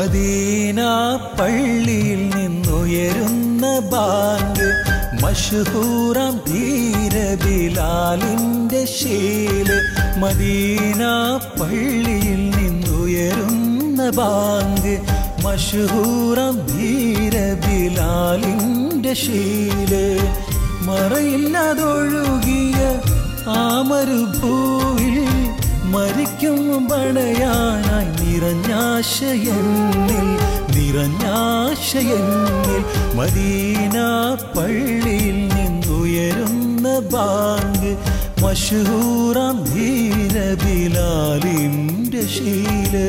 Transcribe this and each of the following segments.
Medina പള്ളിയിൽ നിന്നുയരുന്ന bank മഷഹൂറാം ധീര ബിലാലിന്റെ ശീല് മദീന പള്ളിയിൽ നിന്നുയരുന്ന ബാങ്ക് മഷഹൂറാം ധീര ബിലാലിന്റെ ശീല് മറയില്ലാതൊഴുകിയ ആമരുഭൂവിൽ മരിക്കും പടയാനായി നിറഞ്ഞാശയെന്നിൽ നിറഞ്ഞാശയെന്നിൽ മദീന പള്ളിയിൽ നിന്നുയരുന്ന ബാങ്ക് മഷൂറാം ധീര ബിലാലിൻ്റെ ശീല്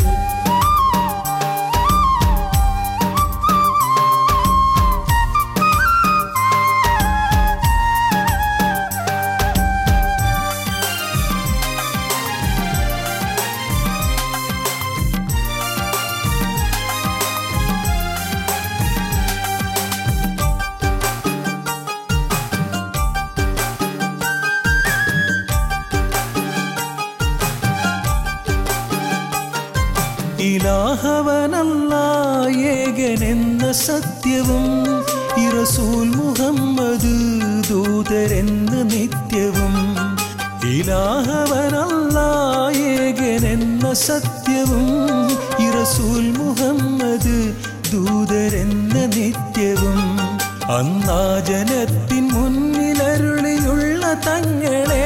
ഇലാഹവനല്ല ഏകനെന്ന സത്യവും ഇറസൂൽ മുഹമ്മദ് ദൂതരെന്ന് നിത്യവും ഇലാഹവനല്ല ഏകനെന്ന സത്യവും ഇറസൂൽ മുഹമ്മദ് ദൂതരെന്ന നിത്യവും അന്നാ ജനത്തിൻ മുന്നിലരുളിയുള്ള തങ്ങളെ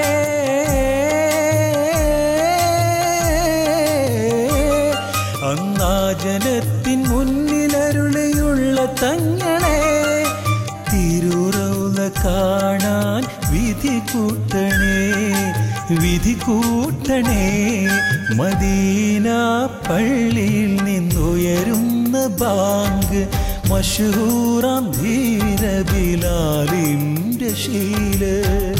അന്നാ ജനത്തിൻ മുന്നിലരുളിയുള്ള തങ്ങളെ തിരുറൗല കാണാൻ വിധി കൂട്ടണേ വിധി കൂട്ടണേ മദീന പള്ളിയിൽ നിന്നുയരുന്ന ബാങ്ക് മഷൂറാം ധീര ബിലാലിൻ്റെ ശീല്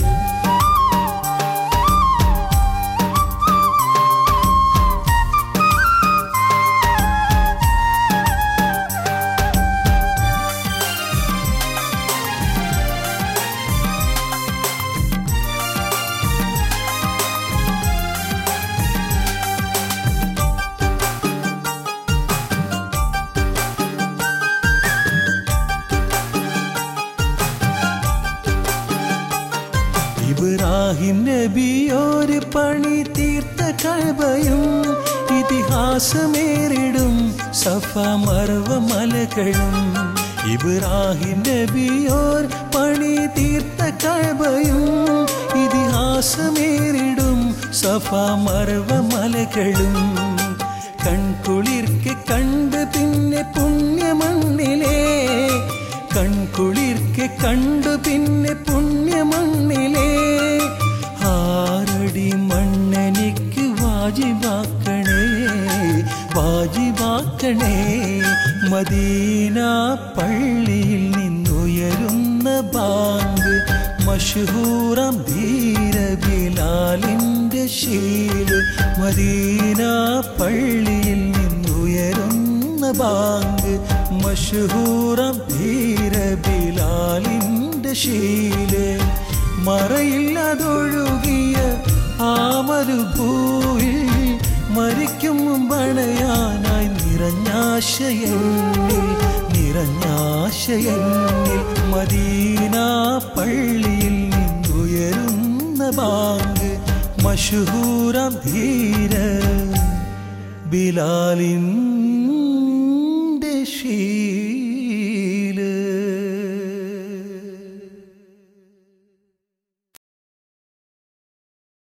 ഇബ്രാഹിം നബിയോര് പണി തീർത്ത കഴബയും ഇതിഹാസമേറിടും സഫ മർവ മലകളും ഇബ്രാഹിം നബിയോർ പണി തീർത്ത കഴബയും ഇതിഹാസമേറിടും സഫ മർവ മലകളും കൺകുളിർക്കെ കണ്ട് പിന്നെ പുണ്യമണ്ണിലേ കൺകുളിർക്കെ കണ്ടു പിന്നെ പുണ്യമണ്ണിലേ ആറടി മണ്ണെനിക്ക് വാജിബാക്കണേ വാജിബാക്കണേ മദീന പള്ളിയിൽ നിന്നുയരുന്ന ബാങ്ക് മഷഹൂറാം ധീര ബിലാലിൻ്റെ ശീല് മദീന പള്ളിയിൽ നിന്നുയരുന്ന ബാങ്ക് മഷഹൂറാം ധീര ബിലാലിൻ്റെ ശീല് മറയില്ലാതൊഴുകിയ ആമരുഭൂവിൽ മരിക്കും മുമ്പണയാനായി നിറഞ്ഞാശയെന്നിൽ നിറഞ്ഞാശയെന്നിൽ മദീന പള്ളിയിൽ നിന്നുയരുന്ന ബാങ്ക് മഷഹൂറാം ധീര ബിലാലിൻ്റെ ശീല